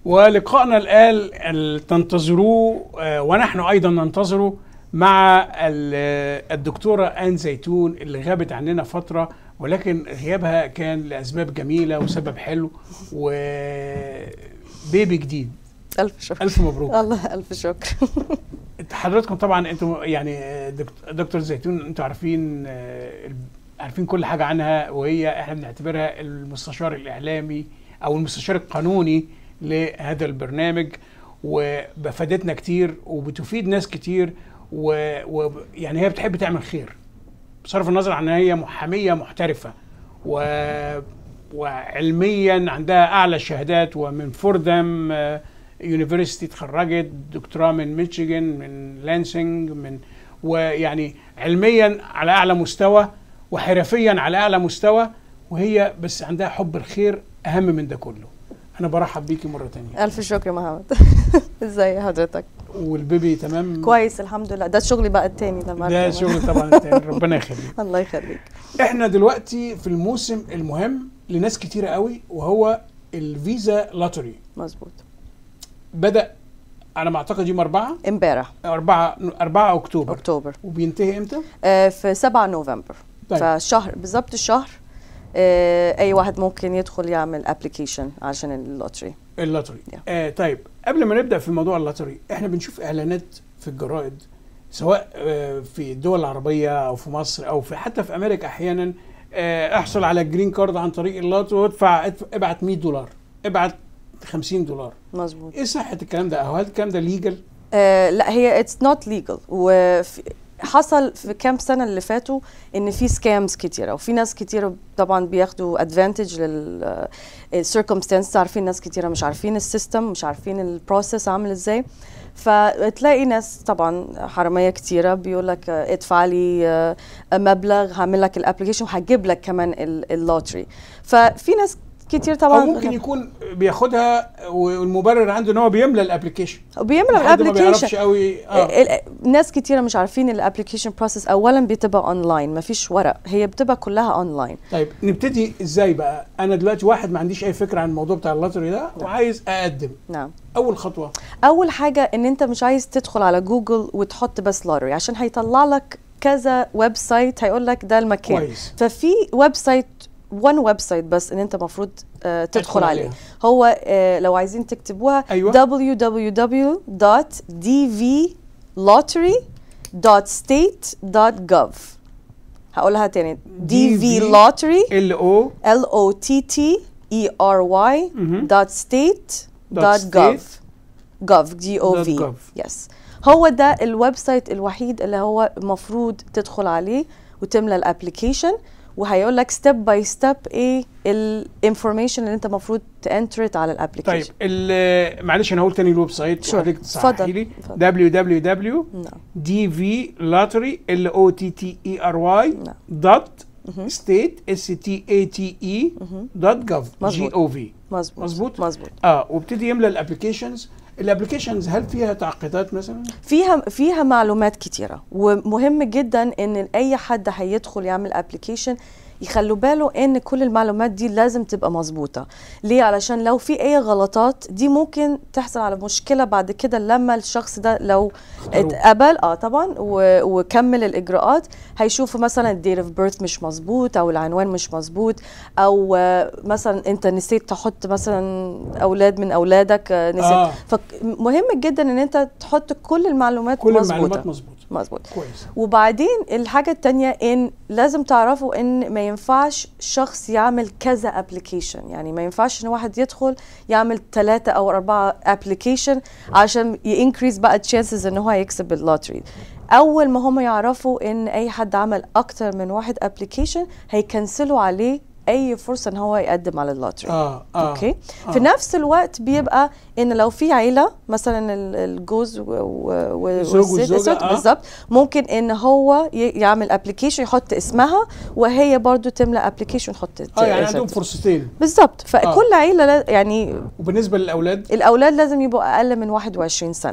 ولقائنا الآن ال- تنتظروه آه، ونحن أيضا ننتظره مع ال- الدكتورة آن زيتون اللي غابت عننا فترة ولكن غيابها كان لأسباب جميلة وسبب حلو وبيبي جديد الف شكر ألف مبروك الله الف شكر حضراتكم طبعا انتم يعني دكت- دكتور زيتون انتم عارفين آه، عارفين كل حاجه عنها وهي احنا بنعتبرها المستشار الاعلامي او المستشار القانوني لهذا البرنامج وفادتنا كتير وبتفيد ناس كتير ويعني هي بتحب تعمل خير بصرف النظر عن ان هي محاميه محترفه و وعلميا عندها اعلى الشهادات ومن فوردام يونيفرستي اتخرجت دكتوراه من ميشيغان من لانسنج من ويعني علميا على اعلى مستوى وحرفيا على اعلى مستوى وهي بس عندها حب الخير اهم من ده كله انا برحب بيكي مره تانية الف شكر يا محمد ازي حضرتك والبيبي تمام كويس الحمد لله ده شغلي بقى التاني لما ده أرجع. شغل طبعا التاني ربنا يخليك الله يخليك احنا دلوقتي في الموسم المهم لناس كتيره قوي وهو الفيزا لوتري مظبوط بدا على ما اعتقد يوم 4 امبارح 4 4 اكتوبر اكتوبر وبينتهي امتى؟ آه، في 7 نوفمبر طيب. فشهر بالظبط الشهر آه، اي واحد ممكن يدخل يعمل ابلكيشن عشان اللوتري اللوتري Yeah. آه طيب قبل ما نبدا في موضوع اللوتري احنا بنشوف اعلانات في الجرائد سواء آه في الدول العربيه او في مصر او في حتى في امريكا احيانا آه احصل على جرين كارد عن طريق اللوتري وادفع ادفع- ابعت 100 دولار ابعت 50 دولار مظبوط ايه صحه الكلام ده او هل الكلام ده ليجل آه لا هي اتس نوت ليجل وحصل في كام سنه اللي فاتوا ان في سكامز كتيره وفي ناس كتيره طبعا بياخدوا ادفانتج لل السيركمستانس عارفين ناس كتيره مش عارفين السيستم مش عارفين البروسيس عامل ازاي فتلاقي ناس طبعا حراميه كتيره بيقول لك آه، ادفع لي آه، مبلغ هعمل لك الابلكيشن وهجيب لك كمان ال- اللوتري ففي ناس كتير او طبعا ممكن يكون بياخدها والمبرر عنده ان هو بيملى الابلكيشن بيعمل حد ما بيعرفش الابلكيشن قوي اه ال- ناس كتيرة مش عارفين الابلكيشن بروسيس اولا بتبقى اونلاين مفيش ورق هي بتبقى كلها اونلاين طيب نبتدي ازاي بقى انا دلوقتي واحد ما عنديش اي فكره عن الموضوع بتاع اللوتري ده وعايز اقدم نعم اول خطوه اول حاجه ان انت مش عايز تدخل على جوجل وتحط بس لوتري عشان هيطلع لك كذا ويب سايت هيقول لك ده المكان كويس ففي ويب سايت وان ويب سايت بس ان انت المفروض uh, تدخل أدخل عليه عليها. هو uh, لو عايزين تكتبوها أيوة. www.dvlottery.state.gov هقولها تاني DV dvlottery ال او L O T T E R Y مهم. dot state Dot dot gov state gov G O dot V gov. yes هو ده الويب سايت الوحيد اللي هو المفروض تدخل عليه وتملى الابلكيشن وهيقول لك ستيب باي ستيب ايه الانفورميشن اللي انت المفروض تانترت على طيب الابلكيشن ال- معلش انا هقول تاني الويب سايت Sure. وحضرتك تصححي اتفضل. لي اتفضل. www نعم دي في لوتري ال او تي تي اي ار واي نعم. دوت ستيت اس تي اي تي اي دوت جوف جي مظبوط. او في مظبوط مظبوط؟ مظبوط اه وابتدي يملى الابلكيشنز الابلكيشنز هل فيها تعقيدات مثلا؟ فيها فيها معلومات كتيرة ومهم جدا ان اي حد هيدخل يعمل ابلكيشن يخلوا باله ان كل المعلومات دي لازم تبقى مظبوطه ليه علشان لو في اي غلطات دي ممكن تحصل على مشكله بعد كده لما الشخص ده لو اختاروه. اتقبل اه طبعا و- وكمل الاجراءات هيشوفوا مثلا الديت اوف بيرث مش مظبوط او العنوان مش مظبوط او آه، مثلا انت نسيت تحط مثلا اولاد من اولادك آه، نسيت آه. فمهم جدا ان انت تحط كل المعلومات كل مظبوطه المعلومات مظبوطه مظبوط كويس وبعدين الحاجة التانية ان لازم تعرفوا ان ما ينفعش شخص يعمل كذا ابلكيشن يعني ما ينفعش ان واحد يدخل يعمل ثلاثة او اربعة ابلكيشن عشان ينكريز بقى تشانسز ان هو يكسب اللوتري اول ما هم يعرفوا ان اي حد عمل اكتر من واحد ابلكيشن هيكنسلوا عليه اي فرصه ان هو يقدم على اللوتري اه اه اوكي آه. في نفس الوقت بيبقى ان لو في عيله مثلا ال- الجوز و- و- و- الزوج والست- والزوجة، الزوج آه. بالظبط ممكن ان هو ي- يعمل ابلكيشن يحط اسمها وهي برضو تملى ابلكيشن يحط اه يعني اسمها. عندهم فرصتين بالظبط فكل عيله لا- يعني وبالنسبه للاولاد الاولاد لازم يبقوا اقل من 21 سنه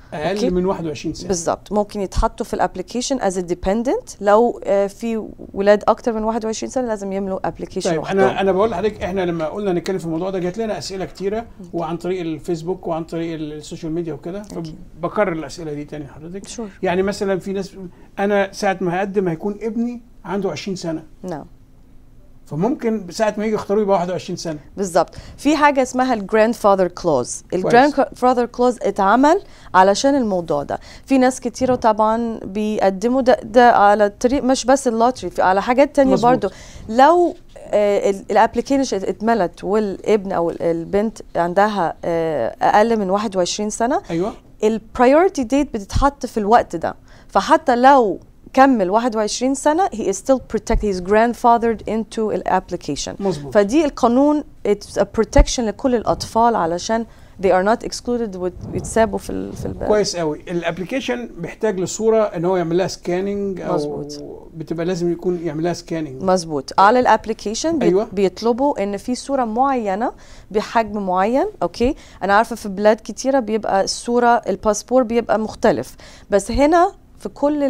اقل أوكي. من 21 سنه بالظبط ممكن يتحطوا في الابلكيشن از ديبندنت لو آه، في ولاد اكتر من 21 سنه لازم يملوا ابلكيشن طيب انا انا بقول لحضرتك احنا لما قلنا نتكلم في الموضوع ده جات لنا اسئله كتيره وعن طريق الفيسبوك وعن طريق السوشيال ميديا وكده فبكرر الاسئله دي تاني لحضرتك شور يعني مثلا في ناس بتقول انا ساعه ما هقدم هيكون ابني عنده 20 سنه نعم فممكن ساعه ما يجي يختاروه يبقى 21 سنه بالظبط في حاجه اسمها الجراند فاذر كلوز الجراند فاذر كلوز اتعمل علشان الموضوع ده في ناس كتيره طبعا بيقدموا ده, ده على طريق مش بس اللوتري في- على حاجات تانية مظبوط. برضو لو الابلكيشن اتملت والابن او ال- البنت عندها آه، اقل من 21 سنه ايوه البرايورتي ديت بتتحط في الوقت ده فحتى لو كمل 21 سنه he is still protected he is grandfathered into الابلكيشن مظبوط فدي القانون it's a protection لكل الاطفال علشان they are not excluded ويتسابوا في ال- في البلد كويس قوي الابلكيشن بيحتاج لصوره ان هو يعمل لها سكاننج او مظبوط. بتبقى لازم يكون يعمل لها سكاننج مظبوط على الابلكيشن أيوة. بيطلبوا ان في صوره معينه بحجم معين اوكي انا عارفه في بلاد كتيره بيبقى الصوره الباسبور بيبقى مختلف بس هنا في كل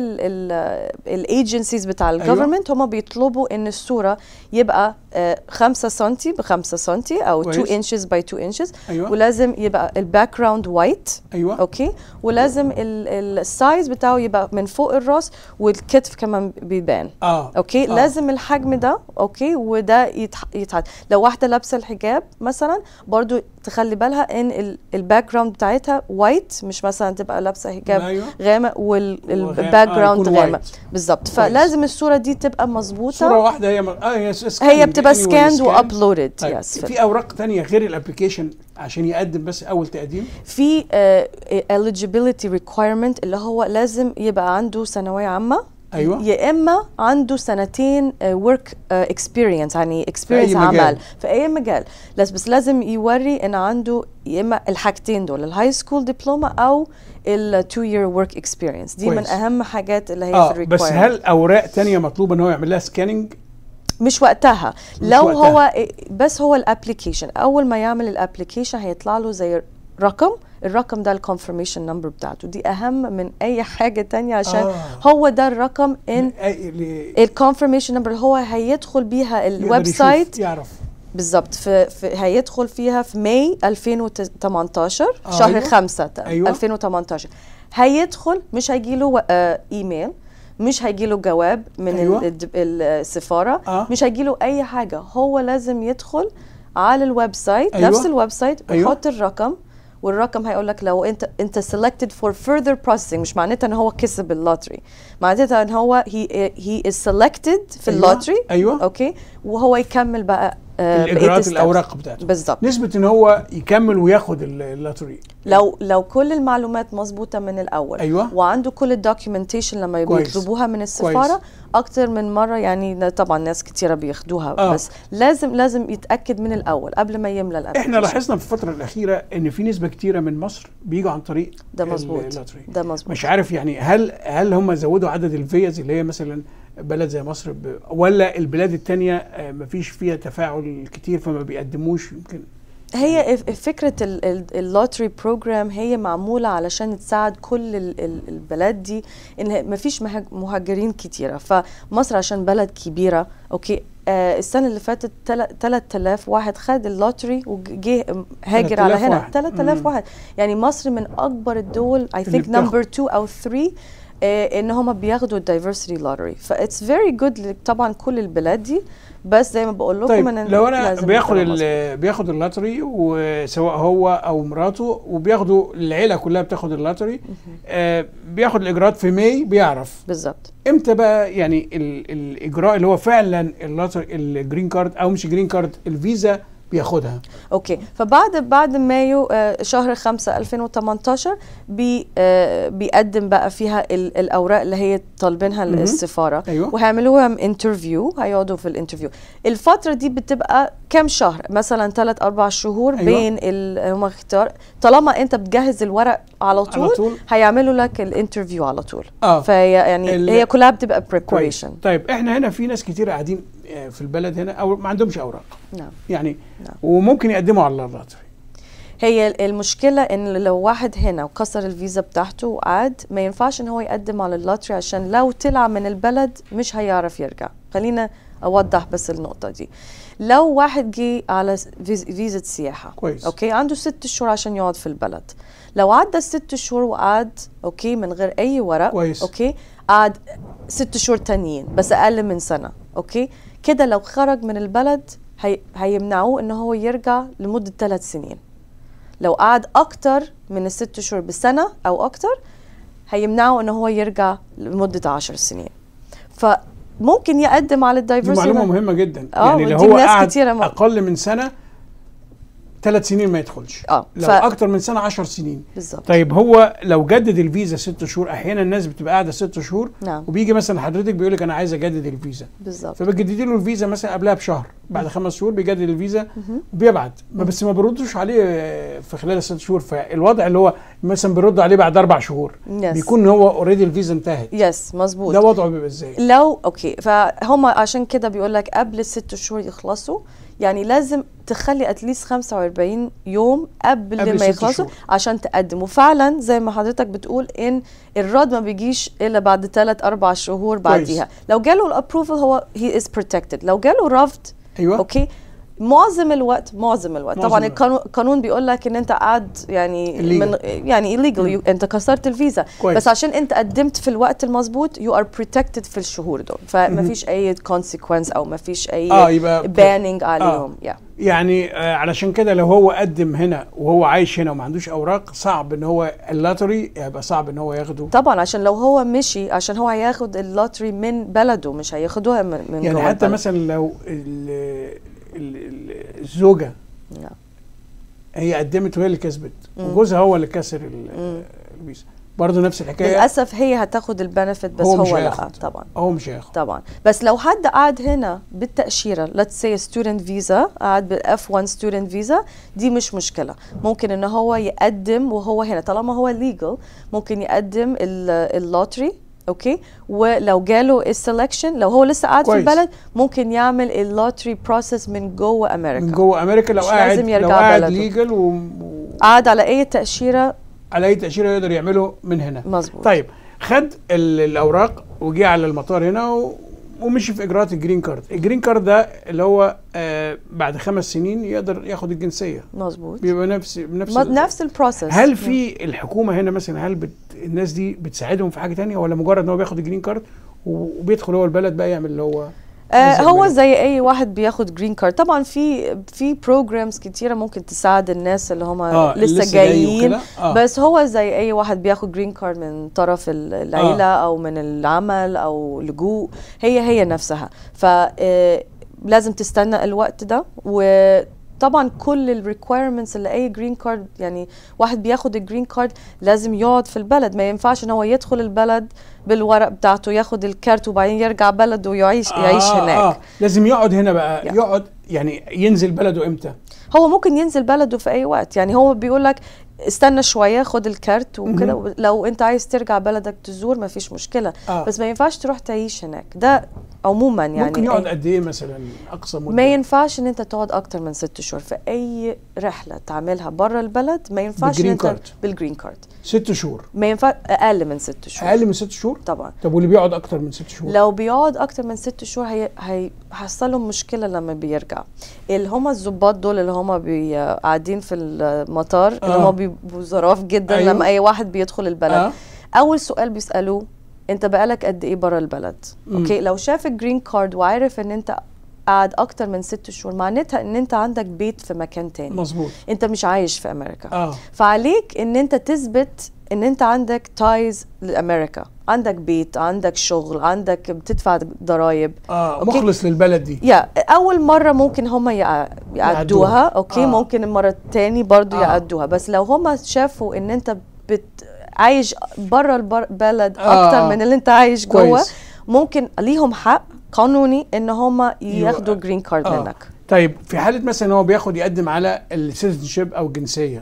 الايجنسيز بتاع أيوة. الجفرمنت هم بيطلبوا ان الصوره يبقى 5 سم ب 5 سم او كويس. 2 انشز باي 2 انشز ايوه ولازم يبقى الباك جراوند وايت ايوه اوكي ولازم السايز بتاعه يبقى من فوق الراس والكتف كمان بيبان اه اوكي آه. آه. لازم الحجم ده اوكي وده يتح... يتحط لو واحده لابسه الحجاب مثلا برضو تخلي بالها ان الباك جراوند بتاعتها وايت مش مثلا تبقى لابسه حجاب ايوه غامق وغام- والباك آه، جراوند يكون غامق white. بالظبط فلازم الصوره دي تبقى صوره مظبوطه واحده هي م... اه هي scanning هي بتبقى anyway سكاند scan. وابلودد طيب يس في اوراق تانية غير الابلكيشن عشان يقدم بس اول تقديم في uh, eligibility requirement اللي هو لازم يبقى عنده ثانويه عامه ايوه يا اما عنده سنتين ورك اكسبيرينس يعني اكسبيرينس مجال. عمل في اي مجال بس بس لازم يوري ان عنده يا اما الحاجتين دول الهاي سكول دبلوما او التو يير ورك اكسبيرينس دي من كويس. اهم حاجات اللي هي اه في بس الrequirement. هل اوراق تانية مطلوبه ان هو يعمل لها سكاننج مش وقتها مش لو وقتها. هو بس هو الابلكيشن اول ما يعمل الابلكيشن هيطلع له زي رقم الرقم ده الكونفirmation نمبر بتاعته دي اهم من اي حاجه تانية عشان آه. هو ده الرقم ان ل... الكونفirmation نمبر اللي هو هيدخل بيها يقدر الويب يشوف، سايت يعرف بالظبط في, في هيدخل فيها في ماي 2018 آه، شهر أيوة. 5 أيوة. 2018 هيدخل مش هيجي له آه ايميل مش هيجي له جواب من أيوة. أيوة. السفاره آه. مش هيجي له اي حاجه هو لازم يدخل على الويب سايت أيوة. نفس الويب سايت أيوة. ويحط الرقم والرقم هيقول لك لو انت انت selected for further processing مش معناتها ان هو كسب اللوتري معناتها ان هو he he is selected في أيوة. اللوتري ايوه اوكي وهو يكمل بقى آه، بقية الاجراءات الsteps. الاوراق بتاعته بالظبط نسبه ان هو يكمل وياخد ال- اللوتري لو لو كل المعلومات مظبوطه من الاول أيوة. وعنده كل الدوكيومنتيشن لما كويس. بيطلبوها من السفاره اكتر من مره يعني ن- طبعا ناس كتيره بياخدوها آه. بس لازم لازم يتاكد من الاول قبل ما يملى احنا الابلكيشن لاحظنا في الفتره الاخيره ان في نسبه كتيره من مصر بيجوا عن طريق ده مظبوط اللوتري ده مظبوط مش عارف يعني هل هل هم زودوا عدد الفيز اللي هي مثلا بلد زي مصر ب... ولا البلاد التانية آه، مفيش فيها تفاعل كتير فما بيقدموش يمكن هي ف- فكره اللوتري بروجرام هي معموله علشان تساعد كل ال- ال- البلاد دي ان ما فيش مهاجرين كتيره فمصر عشان بلد كبيره اوكي آه السنه اللي فاتت تل- 3000 واحد خد اللوتري وجه هاجر على 3000 هنا واحد. 3000 مم. واحد يعني مصر من اكبر الدول اي اللي ثينك بتاخد. نمبر 2 او 3 آه ان هم بياخدوا الدايفرسيتي لوتري فاتس فيري جود طبعا كل البلاد دي بس زي ما بقول لكم طيب أنا لو انا لازم بياخد يبقى مظبوط. ال- بياخد اللوتري وسواء هو او مراته وبياخدوا العيله كلها بتاخد اللوتري آه بياخد الاجراءات في ماي بيعرف بالظبط امتى بقى يعني ال الاجراء اللي هو فعلا اللوتري الجرين كارد او مش جرين كارد الفيزا بياخدها اوكي فبعد بعد مايو آه، شهر 5 2018 بي آه، بيقدم بقى فيها ال- الاوراق اللي هي طالبينها مهم. السفاره ايوه وهيعملوا لهم انترفيو هيقعدوا في الانترفيو الفتره دي بتبقى كام شهر مثلا 3 4 شهور أيوة. أيوة. بين ال- هم اختار طالما انت بتجهز الورق على طول, على طول هيعملوا لك الانترفيو على طول اه فهي يعني ال- هي كلها بتبقى كويس preparation طيب احنا هنا في ناس كتير قاعدين آه، في البلد هنا او ما عندهمش اوراق نعم يعني نعم. وممكن يقدموا على اللوتري هي المشكلة ان لو واحد هنا وكسر الفيزا بتاعته وقعد ما ينفعش ان هو يقدم على اللوتري عشان لو طلع من البلد مش هيعرف يرجع خلينا اوضح بس النقطة دي لو واحد جه على فيز- فيزا سياحة كويس. اوكي عنده ست شهور عشان يقعد في البلد لو عدى الست شهور وقعد اوكي من غير اي ورق كويس. اوكي قعد ست شهور تانيين بس اقل من سنة اوكي كده لو خرج من البلد هي هيمنعوه ان هو يرجع لمدة ثلاث سنين لو قعد اكتر من الست شهور بسنه او اكتر هيمنعه ان هو يرجع لمده عشر سنين فممكن يقدم على دي الدايفرسيتي معلومه مهمه جدا آه، يعني لو ودي هو ناس قعد كتيرة ما- اقل من سنه ثلاث سنين ما يدخلش اه لو ف- اكتر من سنه 10 سنين بالظبط طيب هو لو جدد الفيزا ست شهور احيانا الناس بتبقى قاعده ست شهور نعم وبيجي مثلا حضرتك بيقول لك انا عايز اجدد الفيزا بالظبط فبتجددي له الفيزا مثلا قبلها بشهر بعد خمس شهور بيجدد الفيزا مهم. وبيبعت ما بس ما بيردوش عليه آه، في خلال الست شهور فالوضع اللي هو مثلا بيردوا عليه بعد اربع شهور يس بيكون هو اوريدي الفيزا انتهت يس مظبوط ده وضعه بيبقى ازاي؟ لو اوكي فهم عشان كده بيقول لك قبل الست شهور يخلصوا يعني لازم تخلي اتليست 45 يوم قبل, قبل ما ست يخلصوا شهور. عشان تقدم وفعلا زي ما حضرتك بتقول ان الرد ما بيجيش الا بعد 3 4 شهور بعديها لو جاله الابروفل هو هي از بروتكتد لو جاله رفض ايوه اوكي معظم الوقت معظم الوقت معظم طبعا الوقت. القانون القانون بيقول لك ان انت قاعد يعني Illegal. من يعني illegal انت كسرت الفيزا كويس. بس عشان انت قدمت في الوقت المظبوط يو ار بروتكتد في الشهور دول فما فيش اي consequence او ما فيش اي اه يبقى باننج عليهم يا يعني آه علشان كده لو هو قدم هنا وهو عايش هنا وما عندوش اوراق صعب ان هو اللاتري يبقى صعب ان هو ياخده طبعا عشان لو هو مشي عشان هو هياخد اللوتري من بلده مش هياخدوها من, من يعني جوه حتى البلد. مثلا لو ال- ال- ال- الزوجه نعم. هي قدمت وهي اللي كسبت مم. وجوزها هو اللي كسر ال- مم. الفيزا برضه نفس الحكايه للاسف هي هتاخد البنفيت بس هو هو, مش لا هياخد. طبعا هو مش هياخد طبعا بس لو حد قعد هنا بالتأشيرة let's say student visa قعد بال F1 student visa دي مش مشكلة ممكن ان هو يقدم وهو هنا طالما هو legal ممكن يقدم اللوتري اوكي ولو جاله السلكشن لو هو لسه قاعد في كويس. البلد ممكن يعمل اللوتري بروسيس من جوه امريكا من جوه امريكا لو مش قاعد لازم لو يرجع قاعد بلده. ليجل و... قعد على اي تأشيرة وعلى اي تاشيره يقدر يعمله من هنا مظبوط طيب خد ال- الاوراق وجي على المطار هنا و... ومشي في اجراءات الجرين كارد الجرين كارد ده اللي هو آه بعد خمس سنين يقدر ياخد الجنسيه مظبوط بيبقى نفس بنفس ما- ال- نفس البروسيس هل في الحكومه هنا مثلا هل بت... الناس دي بتساعدهم في حاجه تانية ولا مجرد ان هو بياخد الجرين كارد وبيدخل هو البلد بقى يعمل اللي هو آه عايز هو يعمله. زي اي واحد بياخد جرين كارد طبعا في في بروجرامز كتيره ممكن تساعد الناس اللي هم اه لسه, لسه جاي جايين وكده. آه. بس هو زي اي واحد بياخد جرين كارد من طرف ال- العيله آه. او من العمل او لجوء هي هي نفسها ف آه، لازم تستنى الوقت ده وطبعا كل الريكويرمنتس اللي اي جرين كارد يعني واحد بياخد الجرين كارد لازم يقعد في البلد ما ينفعش ان هو يدخل البلد بالورق بتاعته ياخد الكارت وبعدين يرجع بلده ويعيش يعيش هناك آه. لازم يقعد هنا بقى يا. يقعد يعني ينزل بلده امتى هو ممكن ينزل بلده في اي وقت يعني هو بيقول لك استنى شويه خد الكارت وكده مهم. لو انت عايز ترجع بلدك تزور ما فيش مشكله آه. بس ما ينفعش تروح تعيش هناك ده عموما يعني ممكن يقعد أي- قد ايه مثلا اقصى مده ما ينفعش ان انت تقعد اكتر من ست شهور في اي رحله تعملها بره البلد ما ينفعش بالجرين ان انت كارد. بالجرين كارد ست شهور ما ينفع اقل من ست شهور اقل من ست شهور طبعا طب واللي بيقعد اكتر من ست شهور لو بيقعد اكتر من ست شهور هي هي هيحصل لهم مشكله لما بيرجع اللي هم الضباط دول اللي هم بي- قاعدين في المطار اللي آه. هم بيبقوا ظراف جدا أيوه. لما اي واحد بيدخل البلد آه. اول سؤال بيسالوه انت بقالك قد ايه بره البلد مم. اوكي لو شاف الجرين كارد وعارف ان انت قاعد اكتر من ست شهور معناتها ان انت عندك بيت في مكان تاني مظبوط انت مش عايش في امريكا اه فعليك ان انت تثبت ان انت عندك تايز لامريكا عندك بيت عندك شغل عندك بتدفع ضرائب اه أوكي. مخلص للبلد دي يا اول مره ممكن هم يع- يعدوها اوكي آه. آه. ممكن المره الثاني برضو آه. آه. يعدوها بس لو هم شافوا ان انت بت عايش بره البلد آه، آه. اكتر آه. من اللي انت عايش جوه كويس. ممكن ليهم حق قانوني ان هم ياخدوا جرين كارد آه. منك طيب في حاله مثلا هو بياخد يقدم على السيتيزنشيب او الجنسيه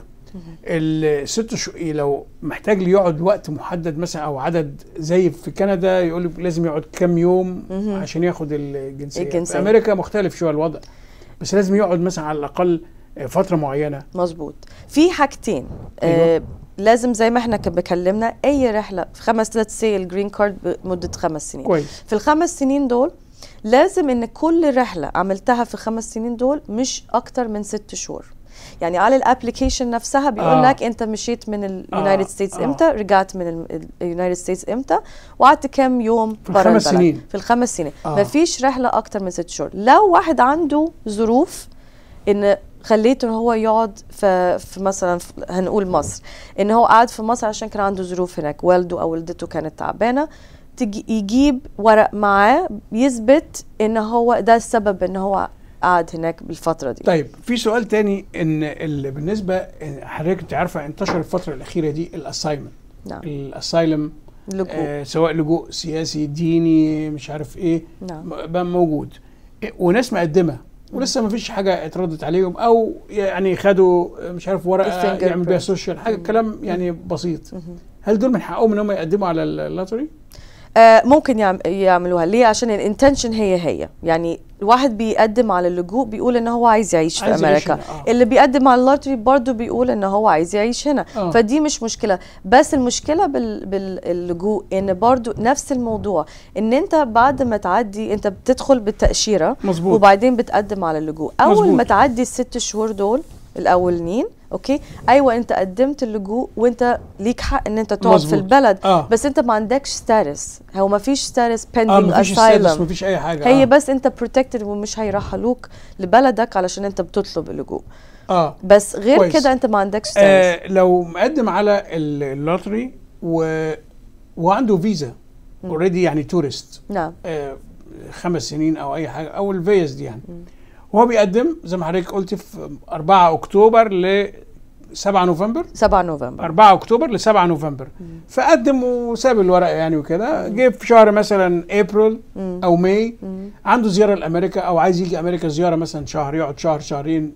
الست شهور لو محتاج لي يقعد وقت محدد مثلا او عدد زي في كندا يقول لك لازم يقعد كام يوم مهم. عشان ياخد الجنسيه, الجنسية. في امريكا مختلف شويه الوضع بس لازم يقعد مثلا على الاقل آه، فتره معينه مظبوط في حاجتين أيوة. آه لازم زي ما احنا كنا بكلمنا اي رحله في خمس لتس سي الجرين كارد بمده خمس سنين كويس في الخمس سنين دول لازم ان كل رحله عملتها في خمس سنين دول مش اكتر من ست شهور يعني على الابلكيشن نفسها بيقول آه. لك انت مشيت من اليونايتد ستيتس آه. امتى رجعت من اليونايتد ستيتس امتى وقعدت كام يوم في برا الخمس البلد. سنين. في الخمس سنين آه. آه. مفيش رحله اكتر من ست شهور لو واحد عنده ظروف ان خليته ان هو يقعد في, في مثلا في هنقول مصر ان هو قعد في مصر عشان كان عنده ظروف هناك والده او والدته كانت تعبانه تجي يجيب ورق معاه يثبت ان هو ده السبب ان هو قعد هناك بالفتره دي طيب في سؤال تاني ان ال- بالنسبه إن حضرتك انت عارفه انتشر الفتره الاخيره دي الاسايلم نعم الاسايلم لجوء آه سواء لجوء سياسي ديني مش عارف ايه نعم م- بقى موجود إيه، وناس مقدمه ولسه ما فيش حاجه اتردت عليهم او يعني خدوا آه، مش عارف ورقه الفينجر يعمل بيها برينت. سوشيال حاجه مم. كلام يعني بسيط مهم. هل دول من حقهم ان هم يقدموا على اللوتري؟ آه ممكن يعم- يعملوها ليه عشان الانتنشن هي هي يعني الواحد بيقدم على اللجوء بيقول ان هو عايز يعيش في عايز يعيش امريكا هنا، آه. اللي بيقدم على اللوتري برضه بيقول ان هو عايز يعيش هنا آه. فدي مش مشكله بس المشكله بال... باللجوء ان برضه نفس الموضوع ان انت بعد ما تعدي انت بتدخل بالتاشيره مظبوط وبعدين بتقدم على اللجوء اول مظبوط. ما تعدي الست شهور دول الاولين اوكي ايوه انت قدمت اللجوء وانت ليك حق ان انت تقعد مظبوط. في البلد اه بس انت ما عندكش ستاتس هو ما فيش ستاتس اه بيندينج مفيش ستاتس اسايلم مفيش اي حاجه هي آه. بس انت بروتكتد ومش هيرحلوك لبلدك علشان انت بتطلب اللجوء اه بس غير كويس. كده انت ما عندكش ستاتس آه لو مقدم على ال- اللوتري و... وعنده فيزا مم. اوريدي يعني تورست نعم آه خمس سنين او اي حاجه او الفيز دي يعني مم. هو بيقدم زي ما حضرتك قلت في 4 اكتوبر ل 7 نوفمبر 7 نوفمبر 4 اكتوبر ل 7 نوفمبر مم. فقدم وساب الورق يعني وكده جه في شهر مثلا ابريل مم. او ماي مم. عنده زياره لامريكا او عايز يجي امريكا زياره مثلا شهر يقعد شهر شهرين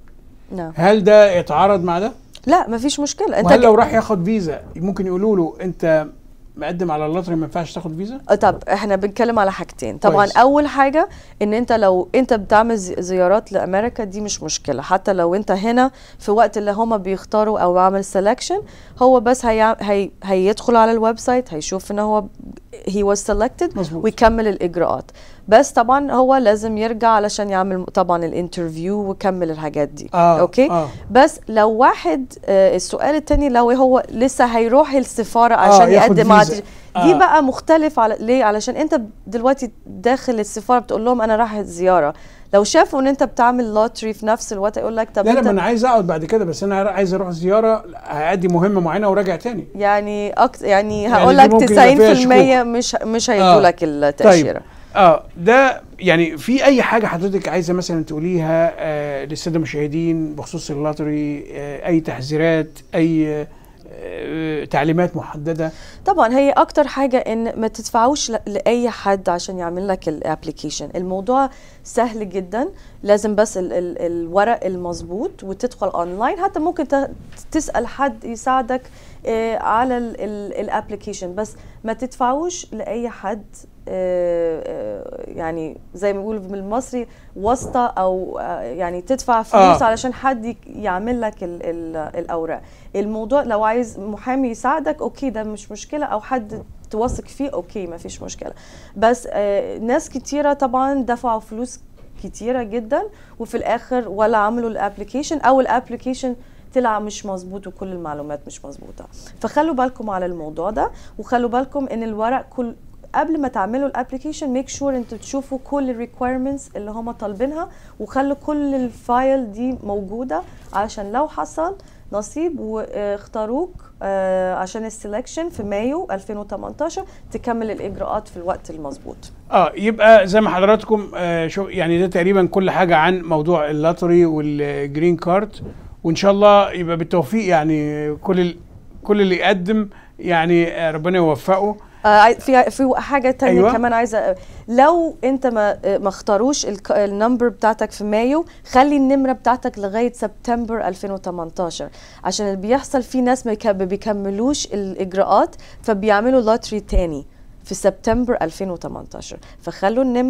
نعم هل ده يتعارض مع ده؟ لا ما فيش مشكله انت وهل لو راح ياخد فيزا ممكن يقولوا له انت مقدم على اللوتري ما ينفعش تاخد فيزا؟ آه، طب احنا بنتكلم على حاجتين طبعا كويس. اول حاجه ان انت لو انت بتعمل زي- زيارات لامريكا دي مش مشكله حتى لو انت هنا في وقت اللي هما بيختاروا او عمل سelection هو بس هي هي هيدخل على الويب سايت هيشوف ان هو he was selected مظبوط ويكمل الاجراءات بس طبعا هو لازم يرجع علشان يعمل طبعا الانترفيو ويكمل الحاجات دي اه اوكي اه بس لو واحد آه السؤال التاني لو هو لسه هيروح السفاره عشان ياخد يقدم على فيزا. دي آه. بقى مختلف على ليه علشان انت دلوقتي داخل السفاره بتقول لهم انا رايح زياره لو شافوا ان انت بتعمل لوتري في نفس الوقت يقول لك طب لا لا انت ما انا عايز اقعد بعد كده بس انا عايز اروح زياره هادي مهمه معينه وراجع تاني يعني أكت يعني يعني هقول دي لك ممكن يبقى فيها 90% شكوك. مش مش هيدوا لك التاشيره اه ده يعني في اي حاجه حضرتك عايزه مثلا تقوليها آه للساده المشاهدين بخصوص اللوتري آه اي تحذيرات اي آه تعليمات محدده طبعا هي اكتر حاجه ان ما تدفعوش ل- لاي حد عشان يعمل لك الابلكيشن الموضوع سهل جدا لازم بس ال ال الورق المظبوط وتدخل اونلاين حتى ممكن ت- تسال حد يساعدك آه، على الابلكيشن بس ما تدفعوش لاي حد آه، آه، يعني زي ما بيقولوا بالمصري واسطه او آه، يعني تدفع فلوس آه. علشان حد يك- يعمل لك ال ال الاوراق الموضوع لو عايز محامي يساعدك اوكي ده مش مشكله او حد توثق فيه اوكي ما فيش مشكله بس آه ناس كتيره طبعا دفعوا فلوس كتيره جدا وفي الاخر ولا عملوا الابلكيشن او الابلكيشن طلع مش مظبوط وكل المعلومات مش مظبوطه فخلوا بالكم على الموضوع ده وخلوا بالكم ان الورق كل قبل ما تعملوا الابلكيشن ميك شور انتوا تشوفوا كل الريكويرمنتس اللي هم طالبينها وخلوا كل الفايل دي موجوده علشان لو حصل نصيب واختاروك آه، عشان السلكشن في مايو 2018 تكمل الاجراءات في الوقت المظبوط اه يبقى زي ما حضراتكم آه شو يعني ده تقريبا كل حاجه عن موضوع اللوتري والجرين كارد وان شاء الله يبقى بالتوفيق يعني كل ال- كل اللي يقدم يعني آه ربنا يوفقه آه، عاي- في في حاجه تانية أيوة. أيوة. كمان عايزه لو انت ما آه، ما اختاروش الك- النمبر بتاعتك في مايو خلي النمره بتاعتك لغايه سبتمبر 2018 عشان اللي بيحصل في ناس ما يك- ما بيكملوش الاجراءات فبيعملوا لوتري تاني في سبتمبر 2018 فخلوا النمره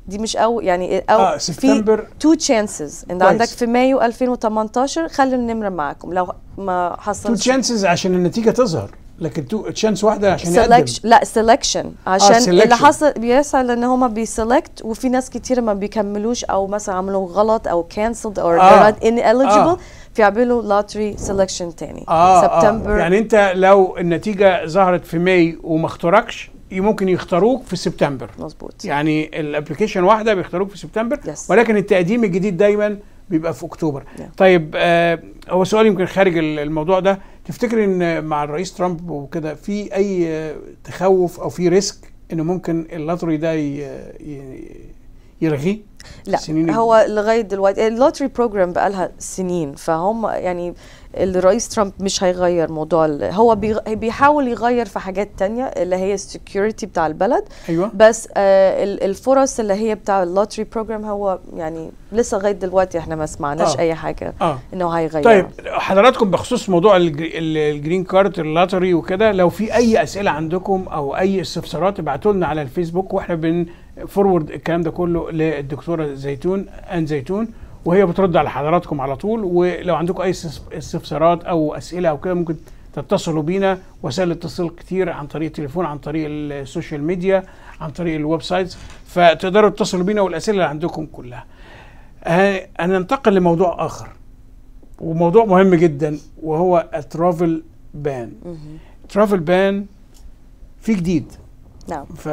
دي مش أو يعني أو اه في سبتمبر تو تشانسز انت كويس. عندك في مايو 2018 خلي النمره معاكم لو ما تو حصلش تشانسز عشان النتيجه تظهر لكن تو تشانس واحده عشان يقدم سelection لا سelection عشان selection. اللي حصل بيحصل ان هما بيسلكت وفي ناس كتير ما بيكملوش او مثلا عملوا غلط او canceled او آه. they're not ineligible آه. فيعملوا lottery selection تاني اه سبتمبر آه. يعني انت لو النتيجه ظهرت في ماي وما اختاركش ممكن يختاروك في سبتمبر مظبوط يعني الابلكيشن واحده بيختاروك في سبتمبر Yes. ولكن التقديم الجديد دايما بيبقى في اكتوبر Yeah. طيب آه هو سؤال يمكن خارج ال- الموضوع ده تفتكر ان مع الرئيس ترامب وكده في اي آه، تخوف او في ريسك انه ممكن اللاتري ده ي- ي- يلغيه لا السنين هو لغايه دلوقتي اللوتري بروجرام بقالها سنين فهم يعني الرئيس ترامب مش هيغير موضوع ال- هو بيغ- بيحاول يغير في حاجات تانية اللي هي السكيورتي بتاع البلد ايوه بس آه ال- الفرص اللي هي بتاع اللوتري بروجرام هو يعني لسه لغايه دلوقتي احنا ما سمعناش آه. اي حاجه اه انه هيغير طيب حضراتكم بخصوص موضوع الجري- ال- الجرين كارد اللاتري وكده لو في اي اسئله عندكم او اي استفسارات ابعتوا لنا على الفيسبوك واحنا بن فورورد الكلام ده كله للدكتوره زيتون ان زيتون وهي بترد على حضراتكم على طول ولو عندكم اي استف- استفسارات او اسئله او كده ممكن تتصلوا بينا وسائل الاتصال كتير عن طريق التليفون عن طريق السوشيال ميديا عن طريق الويب سايتس فتقدروا تتصلوا بينا والاسئله اللي عندكم كلها ه- هننتقل لموضوع اخر وموضوع مهم جدا وهو الترافل بان مهم. ترافل بان في جديد نعم ف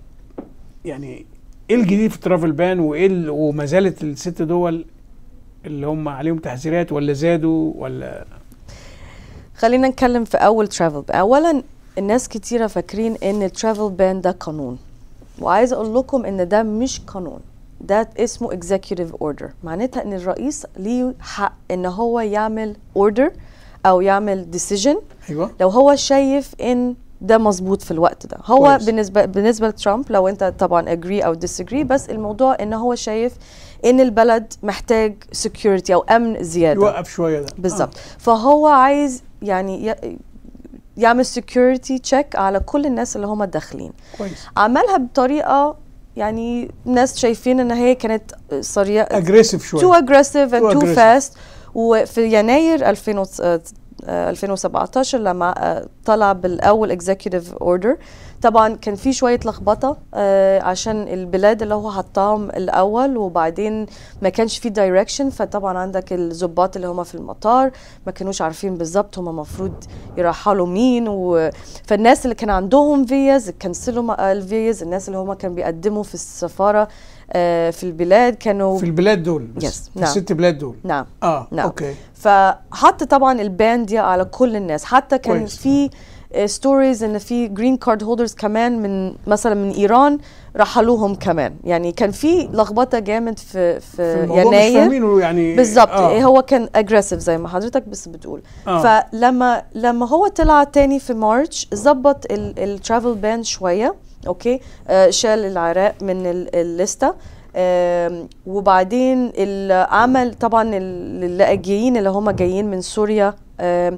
يعني ايه الجديد في الترافل بان وايه ال- وما زالت الست دول اللي هم عليهم تحذيرات ولا زادوا ولا خلينا نتكلم في اول ترافل اولا الناس كتيره فاكرين ان الترافل بان ده قانون وعايزه اقول لكم ان ده مش قانون ده اسمه executive order معناتها ان الرئيس ليه حق ان هو يعمل order او يعمل decision ايوه لو هو شايف ان ده مظبوط في الوقت ده هو كويس. بالنسبه بالنسبه لترامب لو انت طبعا agree او disagree بس الموضوع ان هو شايف ان البلد محتاج security او امن زياده يوقف شويه ده بالظبط فهو عايز يعني ي- يعمل security check على كل الناس اللي هم داخلين آه. كويس عملها بطريقه يعني ناس شايفين ان هي كانت سريعه اجريسيف شويه too aggressive and Too too aggressive. fast وفي يناير 2000 و- آه، 2017 لما آه، طلع بالاول executive order طبعا كان في شويه لخبطه آه، عشان البلاد اللي هو حطاهم الاول وبعدين ما كانش في دايركشن فطبعا عندك الضباط اللي هم في المطار ما كانوش عارفين بالظبط هم المفروض يرحلوا مين و... فالناس اللي كان عندهم فيز كنسلوا الفيز الناس اللي هم كانوا بيقدموا في السفاره آه، في البلاد كانوا في البلاد دول بس Yes. في نعم. الست بلاد دول نعم اه نعم. اوكي فحط طبعا البان دي على كل الناس حتى كان كويس. في ستوريز ان في جرين كارد هولدرز كمان من مثلا من ايران رحلوهم كمان يعني كان في لخبطه جامد في في, في الموضوع مش يناير فاهمينه يعني بالظبط آه. هو كان اجريسيف زي ما حضرتك بس بتقول آه. فلما لما هو طلع تاني في مارش ظبط الترافل بان شويه اوكي آه شال العراق من ال- الليسته آم، وبعدين ال- عمل طبعا ال- اللاجئين اللي هم جايين من سوريا آم،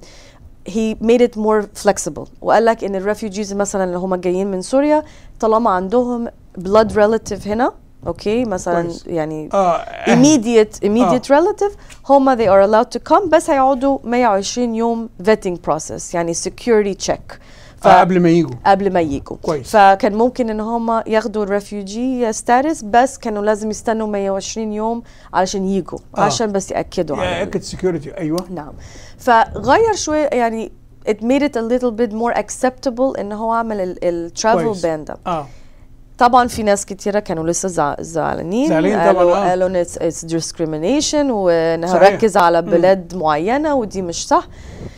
he made it more flexible وقال لك ان الريفوجيز مثلا اللي هم جايين من سوريا طالما عندهم blood relative هنا اوكي مثلا كويس. يعني اه immediate immediate relative هم they are allowed to come بس هيقعدوا 120 يوم vetting process يعني security check ف- آه قبل ما يجوا قبل ما يجوا كويس. فكان ممكن ان هم ياخدوا الريفيوجي ستاتس بس كانوا لازم يستنوا 120 يوم علشان يجوا آه. عشان بس ياكدوا على ال- ياكد سكيورتي ايوه نعم فغير شويه يعني it made it a little bit more acceptable ان هو عمل الترافل كويس. بان ده اه طبعا في ناس كتيرة كانوا لسه زع- زعلانين زعلانين طبعاً، قالوا آه. قالوا ان it's, it's discrimination وان صحيح. هركز على بلاد معينة ودي مش صح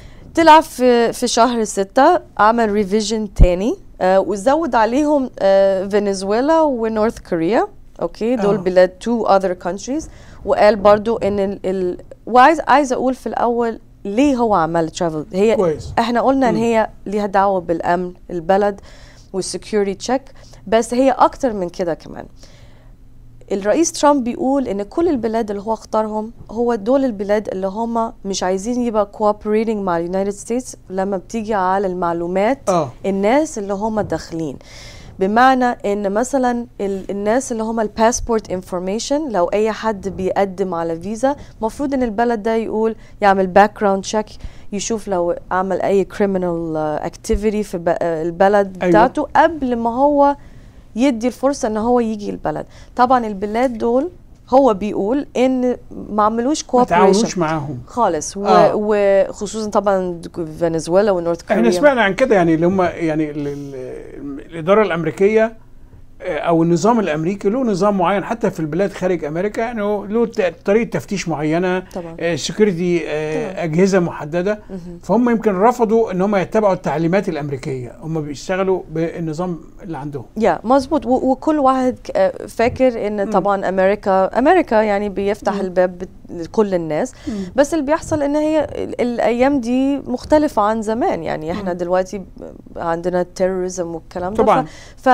طلع في في شهر ستة عمل ريفيجن تاني آه وزود عليهم آه فنزويلا ونورث كوريا اوكي دول آه. بلاد two other countries وقال برضو ان ال, ال وعايز عايز اقول في الاول ليه هو عمل ترافل هي كويس. احنا قلنا ان مم. هي ليها دعوه بالامن البلد والسكيورتي تشيك بس هي اكتر من كده كمان الرئيس ترامب بيقول ان كل البلاد اللي هو اختارهم هو دول البلاد اللي هم مش عايزين يبقى cooperating مع اليونايتد ستيتس لما بتيجي على المعلومات اه الناس اللي هم داخلين بمعنى ان مثلا ال- الناس اللي هم الباسبورت انفورميشن لو اي حد بيقدم على فيزا المفروض ان البلد ده يقول يعمل باك جراوند تشيك يشوف لو عمل اي كريمنال اكتيفيتي في ب- آه، البلد أيوة. بتاعته قبل ما هو يدي الفرصه ان هو يجي البلد طبعا البلاد دول هو بيقول ان ما عملوش ما كوبريشن تعاونوش معاهم خالص و... آه. وخصوصا طبعا فنزويلا ونورث كوريا احنا سمعنا عن كده يعني اللي هم يعني ال- ال- الاداره الامريكيه آه، او النظام الامريكي له نظام معين حتى في البلاد خارج امريكا يعني هو له ت- طريقه تفتيش معينه طبعا سكيورتي طبعاً. اجهزه محدده مهم. فهم يمكن رفضوا ان هم يتبعوا التعليمات الامريكيه هم بيشتغلوا بالنظام اللي عندهم يا مظبوط و- وكل واحد ك- آه، فاكر ان مم. طبعا امريكا امريكا يعني بيفتح مم. الباب بت- لكل الناس بس اللي بيحصل ان هي ال- الايام دي مختلفه عن زمان يعني احنا مم. دلوقتي ب- عندنا التيروريزم والكلام ده طبعا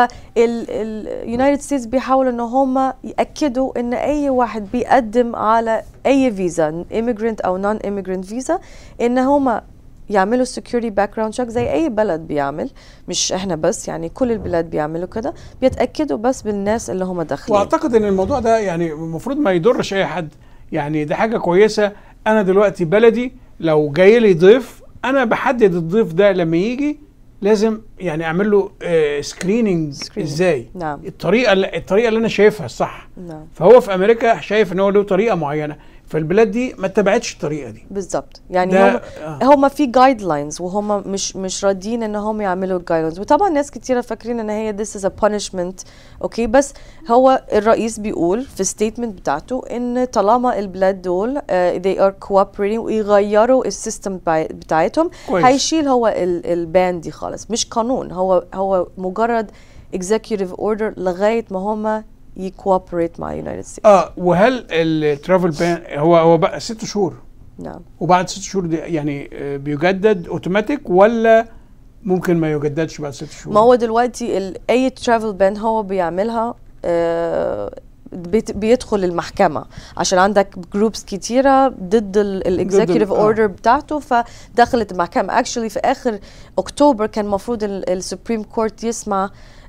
فاليونايتد ستيتس بيحاولوا ان هم ياكدوا ان اي واحد بيقدم على اي فيزا immigrant او نون immigrant فيزا ان هم يعملوا security background check زي اي بلد بيعمل مش احنا بس يعني كل البلاد بيعملوا كده بيتاكدوا بس بالناس اللي هم داخلين واعتقد ان الموضوع ده يعني المفروض ما يضرش اي حد يعني ده حاجه كويسه انا دلوقتي بلدي لو جاي لي ضيف انا بحدد الضيف ده لما يجي لازم يعني اعمل له سكريننج Screening. ازاي نعم الطريقه اللي الطريقه اللي انا شايفها الصح نعم فهو في امريكا شايف ان هو له طريقه معينه فالبلاد دي ما اتبعتش الطريقه دي بالظبط يعني ده هم آه. هم في جايد لاينز وهم مش مش راضيين ان هم يعملوا الجايد لاينز وطبعا ناس كتيره فاكرين ان هي this is a punishment اوكي بس هو الرئيس بيقول في الستيتمنت بتاعته ان طالما البلاد دول uh, they are cooperating ويغيروا السيستم بتاعتهم كويس. هيشيل هو ال- البان دي خالص مش قانون هو هو مجرد executive order لغايه ما هم يكوبريت مع United States اه وهل الترافل بان هو هو بقى ست شهور نعم وبعد ست شهور دي يعني آه، بيجدد اوتوماتيك ولا ممكن ما يجددش بعد ست شهور ما هو دلوقتي ال- اي ترافل بان هو بيعملها آه، بيت- بيدخل المحكمة عشان عندك جروبس كتيرة ضد الاكزيكتيف آه. اوردر بتاعته فدخلت المحكمة اكشلي في اخر اكتوبر كان المفروض السوبريم كورت يسمع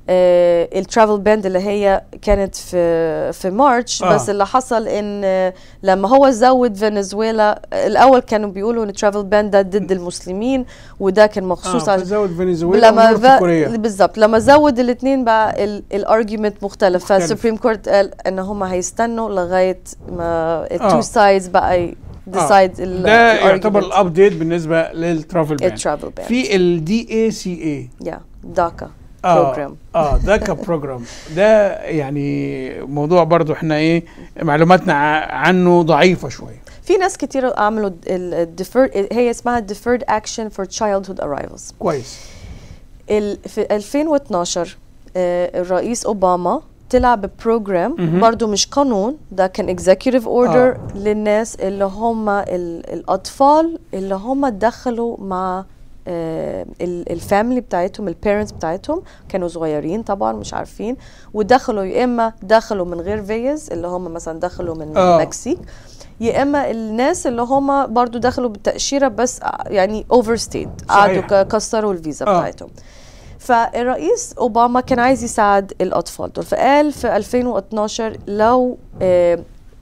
الترافل باند اللي هي كانت في في مارش آه. بس اللي حصل ان آه، لما هو زود فنزويلا الاول كانوا بيقولوا ان الترافل باند ده ضد المسلمين وده كان مخصوص اه عشان فزود فنزويلا لما ونورث ب- كوريا بالظبط لما زود الاثنين بقى الارجيومنت مختلف مختلف. فالسوبريم كورت قال ان هم هيستنوا لغايه ما التو آه. سايدز بقى ديسايد ده يعتبر الابديت بالنسبه للترافل بان الترافل بان في الدي اي سي اي يا داكا اه بروجرام اه ده كبروجرام ده يعني موضوع برضو احنا ايه معلوماتنا ع- عنه ضعيفه شويه في ناس كتير عملوا الديفيرد هي اسمها deferred action for childhood arrivals كويس ال في 2012 آه، الرئيس اوباما طلع ببروجرام مهم. برضو مش قانون ده كان executive order آه. للناس اللي هم ال- الاطفال اللي هم دخلوا مع الفاميلي بتاعتهم البيرنتس بتاعتهم كانوا صغيرين طبعا مش عارفين ودخلوا يا اما دخلوا من غير فيز اللي هم مثلا دخلوا من آه. المكسيك يا اما الناس اللي هم برضو دخلوا بالتاشيره بس ع- يعني اوفر ستيت قعدوا صحيح. ك- كسروا الفيزا آه. بتاعتهم فالرئيس اوباما كان عايز يساعد الاطفال دول فقال في 2012 لو آه،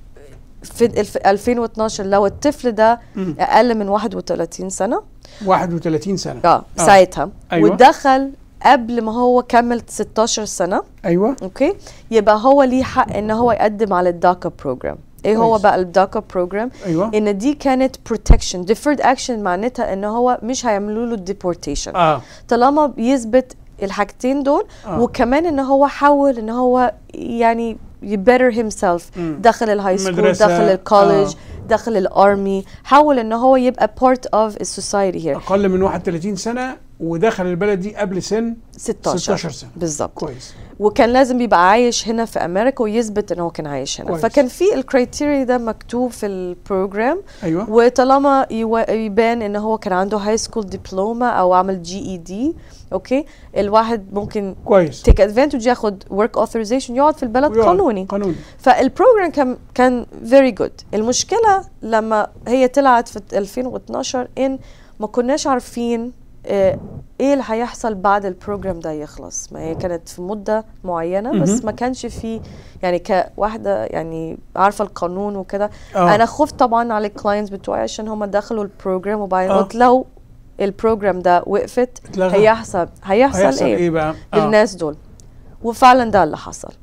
في الف- 2012 لو الطفل ده مم. اقل من 31 سنه 31 سنه اه آه. ساعتها أيوة. ودخل قبل ما هو كمل 16 سنه ايوه اوكي يبقى هو ليه حق ان هو يقدم على الداكا بروجرام ايه هو كويس. بقى الداكا بروجرام ايوه ان دي كانت protection deferred action معناتها ان هو مش هيعملوا له deportation اه طالما بيثبت الحاجتين دول آه. وكمان ان هو حاول ان هو يعني يبتر himself مم. دخل الهاي سكول المدرسة، دخل الكوليج آه. دخل الارمي حاول ان هو يبقى part of السوسايتي هير اقل من 31 سنه ودخل البلد دي قبل سن 16 16 سنه بالظبط كويس وكان لازم يبقى عايش هنا في امريكا ويثبت ان هو كان عايش هنا كويس. فكان في الكرايتيريا ده مكتوب في البروجرام ايوه وطالما يو- يبان ان هو كان عنده هاي سكول دبلومه او عمل جي اي دي اوكي الواحد ممكن كويس تيك ادفانتج ياخد ورك اوثرايزيشن يقعد في البلد ويقعد. قانوني قانوني فالبروجرام كان كان فيري جود المشكله لما هي طلعت في 2012 ان ما كناش عارفين آه، ايه اللي هيحصل بعد البروجرام ده يخلص ما هي كانت في مده معينه بس مهم. ما كانش في يعني كواحده يعني عارفه القانون وكده آه. انا خفت طبعا على الكلاينتس بتوعي عشان هم دخلوا البروجرام وبعدين آه. قلت لو البروجرام ده وقفت اتلغى. هيحصل هيحصل, هيحصل ايه, ايه بقى آه. للناس دول وفعلا ده اللي حصل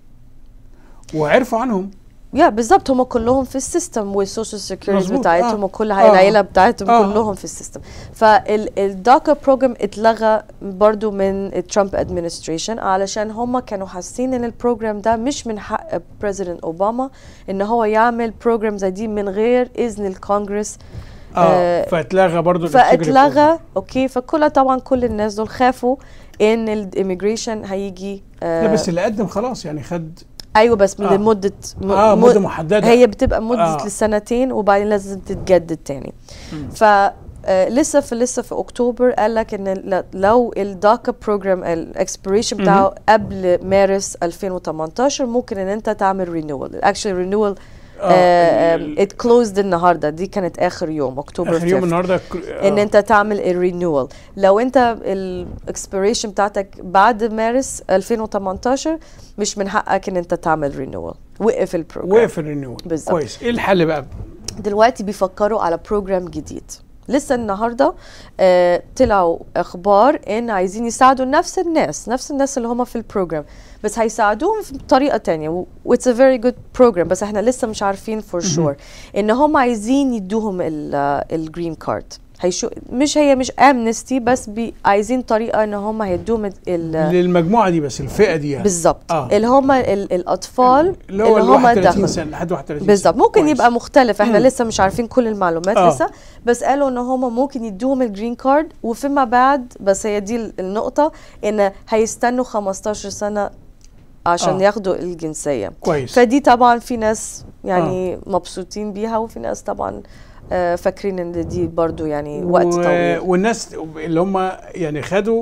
وعرفوا عنهم يا بالظبط هم كلهم في السيستم والسوشيال سيكيورتي مظبوط، بتاعتهم آه. وكل آه. حاجه العيله بتاعتهم آه. كلهم في السيستم فالداكا بروجرام اتلغى برضو من الترامب ادمنستريشن علشان هم كانوا حاسين ان البروجرام ده مش من حق بريزيدنت اوباما ان هو يعمل بروجرام زي دي من غير اذن الكونجرس اه آه، فاتلغى برضو الexecutive order. فاتلغى اوكي فكل طبعا كل الناس دول خافوا ان الاميجريشن هيجي آه لا بس اللي قدم خلاص يعني خد ايوه بس آه. لمده م- اه م- مده محدده هي بتبقى مدة آه. آه. لسنتين وبعدين لازم تتجدد تاني مم. ف آه، لسه في لسه في اكتوبر قال لك ان ل- لو الداكا بروجرام الاكسبيريشن بتاعه قبل مارس 2018 ممكن ان انت تعمل رينيوال اكشلي رينيوال آه، ال- ات كلوزد النهارده دي كانت اخر يوم اكتوبر اخر يوم 5th. النهارده ك- آه. ان انت تعمل الرينيوال لو انت الاكسبيريشن بتاعتك بعد مارس 2018 مش من حقك ان انت تعمل رينيوال وقف البروجرام وقف الرينيول بالظبط. كويس ايه الحل بقى دلوقتي بيفكروا على بروجرام جديد لسه النهارده آه طلعوا اخبار ان عايزين يساعدوا نفس الناس نفس الناس اللي هم في البروجرام بس هيساعدوهم بطريقه تانية واتس ا فيري جود بروجرام بس احنا لسه مش عارفين فور شور ان هم عايزين يدوهم الجرين كارد هيشو مش هي مش امنستي بس بي عايزين طريقه ان هم هيدوهم ال- ال- للمجموعه دي بس الفئه دي يعني بالظبط آه. اللي هم ال- الاطفال اللي هو ال هم 31 دخلوا سنه لحد 31 بالظبط سنة. ممكن كويس. يبقى مختلف احنا مم. لسه مش عارفين كل المعلومات آه. لسه بس قالوا ان هم ممكن يدوهم الجرين كارد وفيما بعد بس هي دي ال- النقطه ان هيستنوا 15 سنه عشان آه. آه. ياخدوا الجنسيه كويس فدي طبعا في ناس يعني آه. مبسوطين بيها وفي ناس طبعا آه فاكرين ان دي برضو يعني وقت و... طويل والناس اللي هم يعني خدوا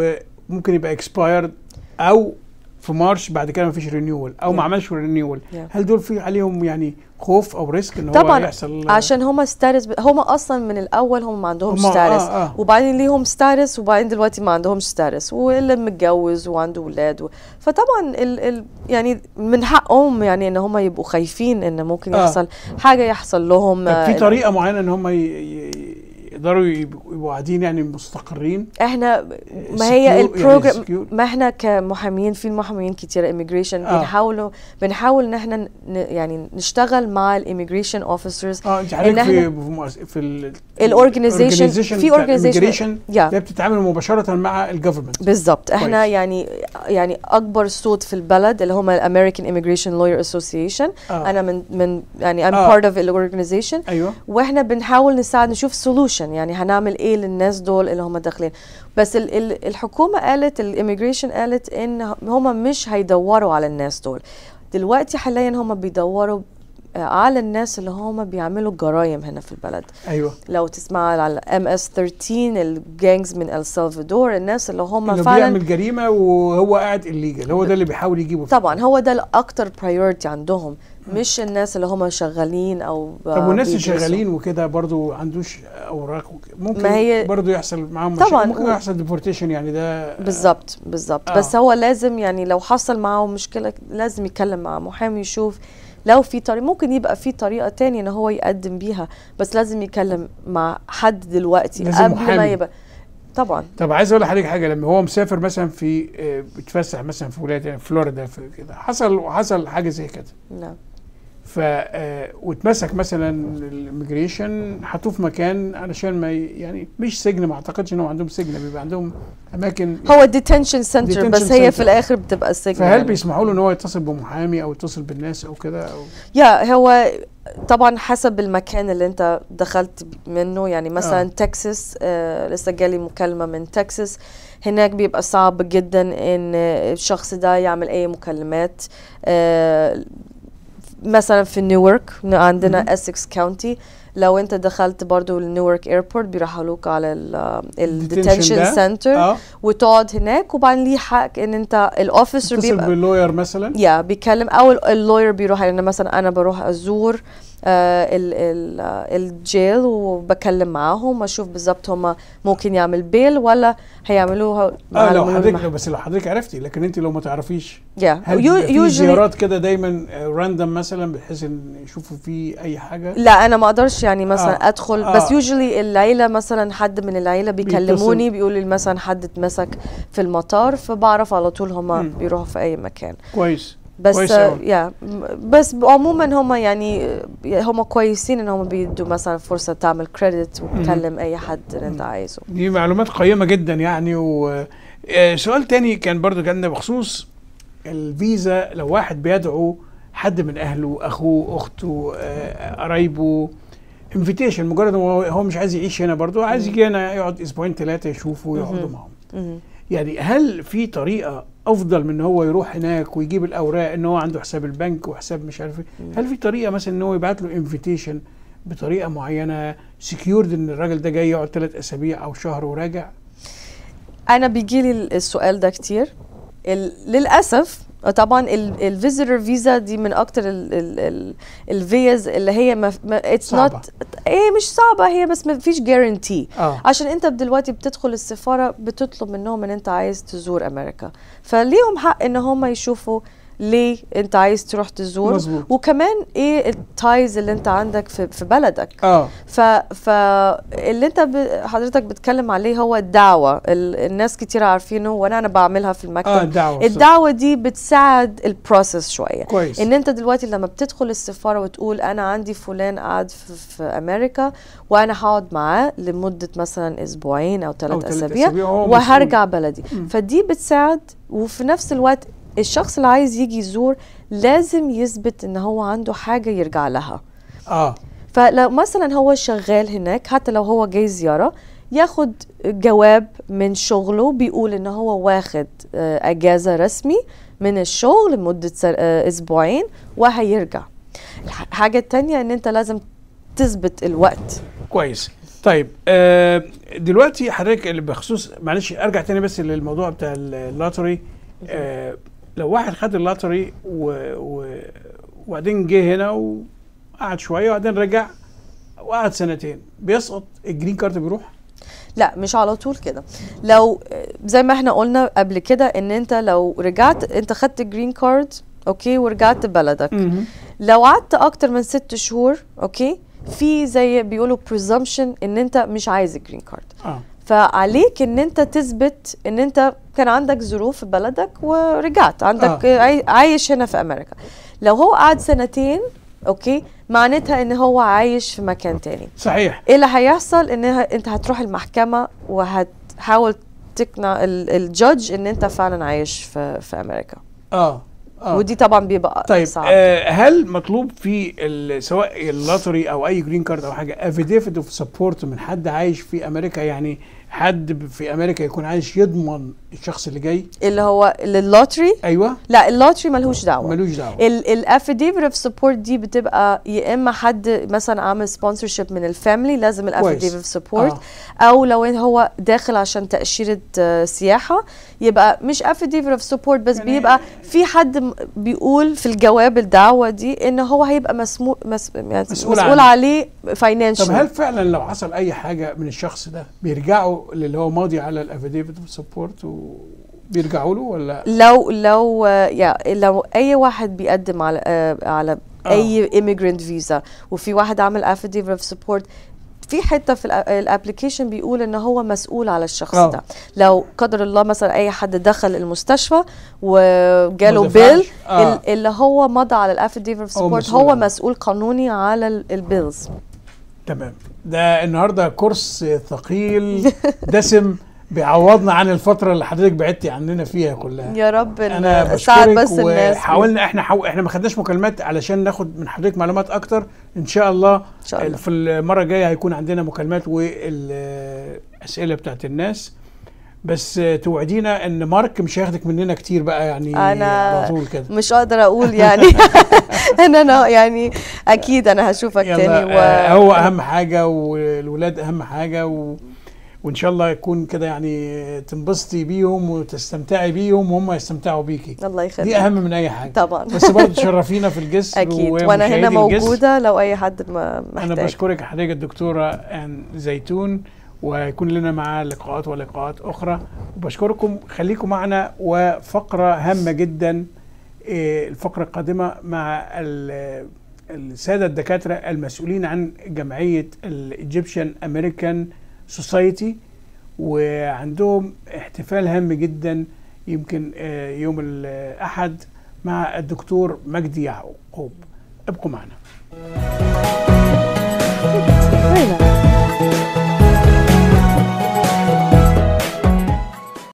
وممكن يبقى اكسبايرد او في مارش بعد كده ما فيش رينيول او ما Yeah. عملش رينيول Yeah. هل دول في عليهم يعني خوف او ريسك ان هو طبعا يحصل عشان هم ستاتس هم اصلا من الاول هم ما عندهمش هم- آه، ستاتس آه. وبعدين ليهم ستاتس وبعدين دلوقتي ما عندهمش ستاتس واللي متجوز وعنده ولاد و... فطبعا ال... ال... يعني من حقهم يعني ان هم يبقوا خايفين ان ممكن آه. يحصل حاجه يحصل لهم طب في آه، طريقه معينه ان هم ي... ي... يقدروا يبقوا يبقوا قاعدين يعني مستقرين احنا ما هي secure- يعني البروجرام secure. ما احنا كمحامين في محامين كتير immigration آه. بنحاولوا بنحاول ان احنا ن... يعني نشتغل مع الايميجريشن اوفيسرز اه انت إن حضرتك في إحنا- في, مؤس... في ال الأورجنايزيشن- organization في بتاع organization- immigration يا. اللي بتتعامل مباشره مع الجفرمنت بالظبط احنا كويس. يعني يعني اكبر صوت في البلد اللي هم الامريكان Immigration Lawyer Association آه. انا من من يعني I'm آه. part of الاورجنايزيشن ايوه واحنا بنحاول نساعد نشوف سولوشن يعني هنعمل ايه للناس دول اللي هم داخلين بس ال ال الحكومه قالت الاميجريشن قالت ان هم مش هيدوروا على الناس دول دلوقتي حاليا هم بيدوروا آه، على الناس اللي هم بيعملوا جرائم هنا في البلد ايوه لو تسمع على ام اس 13 الجانجز من السلفادور الناس اللي هم اللي فعلا بيعمل جريمه وهو قاعد الليجل هو ده اللي بيحاول يجيبه فيه. طبعا هو ده الاكتر برايورتي عندهم مش الناس اللي هم شغالين او طب والناس اللي بيدرسوا. شغالين وكده برضو عندوش اوراق وك- ممكن ما هي- برضو يحصل معاهم طبعاً. مشاكل. ممكن و- يحصل ديبورتيشن يعني ده بالظبط بالظبط آه. بس هو لازم يعني لو حصل معاه مشكله لازم يتكلم مع محامي يشوف لو في طريقه ممكن يبقى في طريقه تانية ان هو يقدم بيها بس لازم يتكلم مع حد دلوقتي لازم قبل محامي. ما يبقى طبعا طب عايز اقول لحضرتك حاجه لما هو مسافر مثلا في آه، بيتفسح مثلا في ولايه يعني فلوريدا في كده حصل حصل حاجه زي كده نعم ف آه، واتمسك مثلا الاميجريشن حطوه في مكان علشان ما ي- يعني مش سجن ما اعتقدش انهم عندهم سجن بيبقى عندهم اماكن هو ديتنشن سنتر بس Detention هي center. في الاخر بتبقى السجن فهل يعني. بيسمحوا له ان هو يتصل بمحامي او يتصل بالناس او كده او يا هو طبعا حسب المكان اللي انت دخلت منه يعني مثلا آه. آه. تكساس آه لسه جالي مكالمه من تكساس هناك بيبقى صعب جدا ان الشخص ده يعمل اي مكالمات آه مثلا في نيويورك مهم. عندنا اسكس كاونتي لو انت دخلت برضو النيويورك ايربورت بيرحلوك على Detention الديتنشن ده؟ سنتر اه وتقعد هناك وبعدين ليه حق ان انت الاوفيسر يتصل بيبقى باللوير مثلا يا بيتكلم او اللوير بيروح يعني مثلا انا بروح ازور آه، ال- ال- آه، الجيل وبكلم معاهم اشوف بالظبط هم ممكن يعمل بيل ولا هيعملوها مع اه لو المرور حضرتك المح- لو بس لو حضرتك عرفتي لكن انت لو ما تعرفيش yeah. هل You- بيبقى في usually زيارات كده دايما راندم مثلا بحيث ان يشوفوا في اي حاجه لا انا ما اقدرش يعني مثلا آه. ادخل آه. بس يوجولي العيله مثلا حد من العيله بيكلموني بيقولوا لي مثلا حد اتمسك في المطار فبعرف على طول هم مم. بيروحوا في اي مكان كويس بس كويس آه، أوي. يا م- بس عموما هم يعني آه، هم كويسين ان هم بيدوا مثلا فرصه تعمل كريدت وتكلم اي حد اللي انت عايزه دي معلومات قيمة جدا يعني وسؤال تاني كان برضو جالنا بخصوص الفيزا لو واحد بيدعو حد من اهله اخوه اخته آه، قرايبه انفيتيشن مجرد هو هو مش عايز يعيش هنا برضو عايز يجي هنا يقعد اسبوعين ثلاثة يشوفوا ويقعدوا مهم. معاهم مهم. يعني هل في طريقة افضل من ان هو يروح هناك ويجيب الاوراق ان هو عنده حساب البنك وحساب مش عارف ايه هل في طريقة مثلا ان هو يبعت له انفيتيشن بطريقة معينة سكيورد ان الراجل ده جاي يقعد ثلاث اسابيع او شهر وراجع انا بيجي لي السؤال ده كتير ال- للاسف طبعا الفيزيتور فيزا دي من اكتر الفيز اللي هي ما اتس صعبة. نوت ايه مش صعبه هي بس ما فيش جارانتي اه عشان انت دلوقتي بتدخل السفاره بتطلب منهم ان انت عايز تزور امريكا فليهم حق ان هم يشوفوا ليه انت عايز تروح تزور مظبوط. وكمان ايه التايز اللي انت عندك في, في بلدك اه ف فاللي انت ب... حضرتك بتتكلم عليه هو الدعوه ال... الناس كتير عارفينه وانا انا بعملها في المكتب اه الدعوة الدعوه دي بتساعد البروسيس شويه كويس ان انت دلوقتي لما بتدخل السفاره وتقول انا عندي فلان قاعد في, في امريكا وانا هقعد معاه لمده مثلا اسبوعين او أو ثلاث تلات اسابيع أسابيع وهو وهرجع بلدي مم. فدي بتساعد وفي نفس الوقت الشخص اللي عايز يجي يزور لازم يثبت ان هو عنده حاجه يرجع لها اه فلو مثلا هو شغال هناك حتى لو هو جاي زيارة ياخد جواب من شغله بيقول ان هو واخد آه، اجازة رسمي من الشغل لمدة سر- آه، اسبوعين وهيرجع الح- الحاجة التانية ان انت لازم تثبت الوقت كويس طيب آه دلوقتي حضرتك اللي بخصوص معلش ارجع تاني بس للموضوع بتاع اللاتري آه لو واحد خد اللاتري و- و- وبعدين جه هنا وقعد شويه وبعدين رجع وقعد سنتين بيسقط الجرين كارد بيروح لا مش على طول كده لو آه، زي ما احنا قلنا قبل كده ان انت لو رجعت انت خدت جرين كارد اوكي ورجعت بلدك لو قعدت اكتر من ست شهور اوكي في زي بيقولوا presumption ان انت مش عايز الجرين كارد اه فعليك ان انت تثبت ان انت كان عندك ظروف في بلدك ورجعت عندك آه. آه. عاي- عايش هنا في امريكا لو هو قعد سنتين اوكي معناتها ان هو عايش في مكان تاني صحيح ايه اللي هيحصل ان ه- انت هتروح المحكمة وهتحاول تقنع ال- الجادج ان انت فعلا عايش في, في امريكا اه اه ودي طبعا بيبقى طيب صعب آه هل مطلوب في ال- سواء اللاتري او اي جرين كارد او حاجه افيديفيت اوف سبورت من حد عايش في امريكا يعني حد ب- في امريكا يكون عايش يضمن الشخص اللي جاي اللي هو اللوتري ايوه لا اللوتري ملهوش دعوه ملوش دعوه الافيديفيت اوف سبورت دي بتبقى يا اما حد مثلا عامل سبونسرشيب من الفاميلي لازم الافيديفيت اوف سبورت آه. او لو إن هو داخل عشان تاشيره آه، سياحه يبقى مش افيديفيت اوف سبورت بس يعني- بيبقى في حد م- بيقول في الجواب الدعوه دي ان هو هيبقى مسمو مس يعني مسؤول مسؤول عنه. عليه طب فاينانشال هل فعلا لو حصل اي حاجه من الشخص ده بيرجعوا اللي هو ماضي على الافيديفيت اوف سبورت وبيرجعوا له ولا لو لو آه، يا لو اي واحد بيقدم على آه، على آه. اي immigrant فيزا وفي واحد عمل affidavit of support في حته في الابلكيشن بيقول ان هو مسؤول على الشخص آه. ده لو قدر الله مثلا اي حد دخل المستشفى وجاله ما دفعش. بيل آه. اللي هو مضى على الافيديفيت اوف هو سبورت مسؤول هو عنه. مسؤول قانوني على البيلز تمام ده النهارده كورس ثقيل دسم بيعوضنا عن الفتره اللي حضرتك بعدتي عننا فيها كلها يا رب انا ساعد بشكرك بس الناس وحاولنا احنا حاول احنا ما خدناش مكالمات علشان ناخد من حضرتك معلومات اكتر ان شاء الله ان شاء الله في المره الجايه هيكون عندنا مكالمات والاسئله بتاعت الناس بس توعدينا ان مارك مش هياخدك مننا كتير بقى يعني أنا على طول كده مش قادرة أقول يعني إن أنا يعني أكيد أنا هشوفك يلا تاني آه هو اهم حاجه والولاد اهم حاجه و وان شاء الله يكون كده يعني تنبسطي بيهم وتستمتعي بيهم وهم يستمتعوا بيكي الله يخليك دي اهم من اي حاجه طبعا بس برضه تشرفينا في الجسر اكيد وانا هنا ومشاهدي الجسر. موجوده لو اي حد ما انا محتاج بشكرك حضرتك الدكتوره ان زيتون ويكون لنا معاه لقاءات ولقاءات اخرى وبشكركم خليكم معنا وفقره هامه جدا إيه، الفقره القادمه مع ال- الساده الدكاتره المسؤولين عن جمعيه الايجيبشن امريكان سوسايتي وعندهم احتفال هام جدا يمكن آه، يوم الاحد مع الدكتور مجدي يعقوب ابقوا معنا